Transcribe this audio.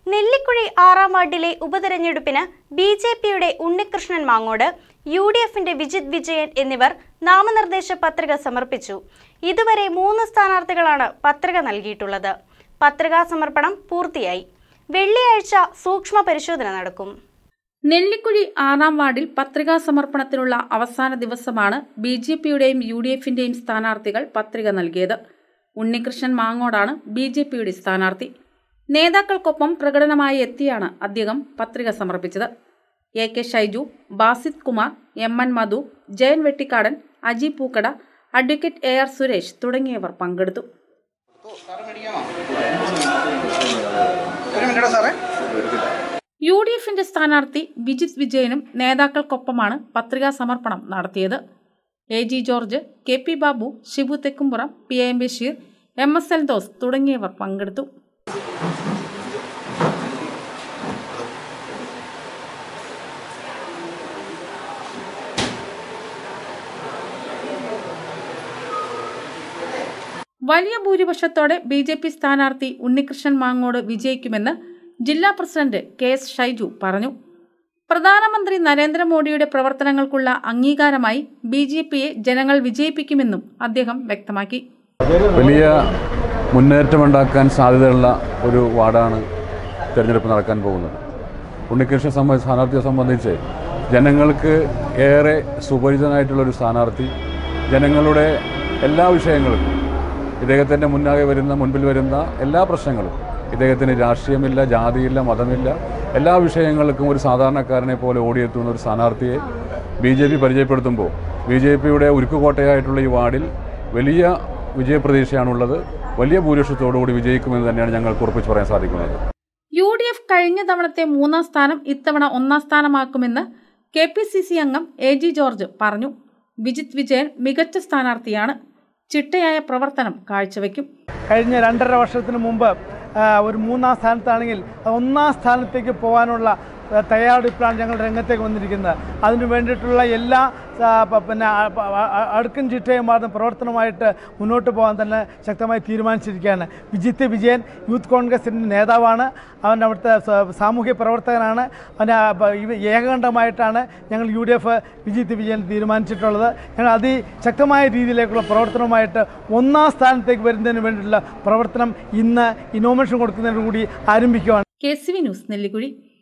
നെല്ലിക്കുഴി ആറാം വാർഡിലെ ഉപതെരഞ്ഞെടുപ്പിന് ബി ജെ പിയുടെ ഉണ്ണികൃഷ്ണൻ മാങ്ങോട് യു ഡി എഫിന്റെ വിജിത് വിജയൻ എന്നിവർ നാമനിർദ്ദേശ പത്രിക സമർപ്പിച്ചു ഇതുവരെ മൂന്ന് സ്ഥാനാർത്ഥികളാണ് പത്രിക നൽകിയിട്ടുള്ളത് പത്രികാ സമർപ്പണം പൂർത്തിയായി വെള്ളിയാഴ്ച സൂക്ഷ്മ പരിശോധന നടക്കും നെല്ലിക്കുഴി ആറാം വാർഡിൽ പത്രികാ സമർപ്പണത്തിനുള്ള അവസാന ദിവസമാണ് ബി ജെ പിയുടെയും യു ഡി എഫിന്റെയും സ്ഥാനാർത്ഥികൾ പത്രിക നൽകിയത് ഉണ്ണികൃഷ്ണൻ മാങ്ങോടാണ് ബി ജെ പിയുടെ സ്ഥാനാർത്ഥി നേതാക്കൾക്കൊപ്പം പ്രകടനമായി എത്തിയാണ് അദ്ദേഹം പത്രിക സമർപ്പിച്ചത് A K Shaiju Basith Kumar M N Madhu Jayan Vettikkadan Aji Pookkada advocate A R Suresh തുടങ്ങിയവർ പങ്കെടുത്തു ഒരു മിനിറ്റ് സാറേ യു ഡി എഫിന്റെ സ്ഥാനാർത്ഥി വിജിത് വിജയനും നേതാക്കൾക്കൊപ്പമാണ് പത്രികാ സമർപ്പണം നടത്തിയത് A G George K P Babu Shibu Thekkumpuram P M Basheer M S L Doss തുടങ്ങിയവർ പങ്കെടുത്തു വലിയ ഭൂരിപക്ഷത്തോടെ ബി ജെ പി സ്ഥാനാർത്ഥി ഉണ്ണികൃഷ്ണൻ മാങ്ങോട് വിജയിക്കുമെന്ന് ജില്ലാ പ്രസിഡന്റ് കെ എസ് ഷൈജു പറഞ്ഞു പ്രധാനമന്ത്രി നരേന്ദ്രമോദിയുടെ പ്രവർത്തനങ്ങൾക്കുള്ള അംഗീകാരമായി ബി ജെ പിയെ ജനങ്ങൾ വിജയിപ്പിക്കുമെന്നും അദ്ദേഹം വ്യക്തമാക്കി വലിയ മുന്നേറ്റമുണ്ടാക്കാൻ സാധ്യതയുള്ള ഒരു വാർഡാണ് തിരഞ്ഞെടുപ്പ് നടക്കാൻ പോകുന്നത് ഉണ്ണികൃഷ്ണൻ സംബ സ്ഥാനാർത്ഥിയെ സംബന്ധിച്ച് ജനങ്ങൾക്ക് ഏറെ സുപരിചിതനായിട്ടുള്ള ഒരു സ്ഥാനാർത്ഥി ജനങ്ങളുടെ എല്ലാ വിഷയങ്ങളും ഇദ്ദേഹത്തിൻ്റെ മുന്നാകെ വരുന്ന മുൻപിൽ വരുന്ന എല്ലാ പ്രശ്നങ്ങളും ഇദ്ദേഹത്തിന് രാഷ്ട്രീയമില്ല ജാതിയില്ല മതമില്ല എല്ലാ വിഷയങ്ങൾക്കും ഒരു സാധാരണക്കാരനെ പോലെ ഓടിയെത്തുന്ന ഒരു സ്ഥാനാർത്ഥിയെ ബി ജെ പി പരിചയപ്പെടുത്തുമ്പോൾ ബി ജെ പിയുടെ ഉരുക്കുകോട്ടയായിട്ടുള്ള ഈ വാർഡിൽ വലിയ വിജയപ്രതീക്ഷയാണുള്ളത് വലിയ ഭൂരിപക്ഷത്തോടുകൂടി വിജയിക്കുമെന്ന് തന്നെയാണ് ഞങ്ങൾക്ക് ഉറപ്പിച്ച് പറയാൻ സാധിക്കുന്നത് യു ഡി എഫ് കഴിഞ്ഞ തവണത്തെ മൂന്നാം സ്ഥാനം ഇത്തവണ ഒന്നാം സ്ഥാനമാക്കുമെന്ന് കെ പി സി സി അംഗം എ ജി ജോർജ് പറഞ്ഞു വിജിത് വിജയൻ മികച്ച സ്ഥാനാർത്ഥിയാണ് ചിട്ടയായ പ്രവർത്തനം കാഴ്ചവെക്കും കഴിഞ്ഞ രണ്ടര വർഷത്തിന് മുമ്പ് ആ, ഒരു മൂന്നാം സ്ഥാനത്താണെങ്കിൽ ഒന്നാം സ്ഥാനത്തേക്ക് പോകാനുള്ള ആ, തയ്യാറെടുപ്പിലാണ് ഞങ്ങൾ രംഗത്തേക്ക് വന്നിരിക്കുന്നത് അതിനു വേണ്ടിയിട്ടുള്ള എല്ലാ ആ, പ- പിന്നെ ആ, പ- ആ, ആ, അടുക്കും ചിട്ടയുമാർന്ന പ്രവർത്തനമായിട്ട് മുന്നോട്ട് പോകാൻ തന്നെ ശക്തമായി തീരുമാനിച്ചിരിക്കുകയാണ് വിജിത്ത് വിജയൻ യൂത്ത് കോൺഗ്രസിൻ്റെ നേതാവാണ് അവൻ അവിടുത്തെ സ- സാമൂഹ്യ പ്രവർത്തകനാണ് അവന് ആ, പ- ഇവ- ഏകകണ്ഠമായിട്ടാണ് ഞങ്ങൾ U D F Vijith Vijayan തീരുമാനിച്ചിട്ടുള്ളത് ഞങ്ങൾ അതിശക്തമായ രീതിയിലേക്കുള്ള പ്രവർത്തനവുമായിട്ട് ഒന്നാം സ്ഥാനത്തേക്ക് വരുന്നതിന് വേണ്ടിയിട്ടുള്ള പ്രവർത്തനം ഇന്ന് ഇനോമേഷൻ കൊടുക്കുന്നതിന് കൂടി ആരംഭിക്കുകയാണ് K C V news Nellikuzhi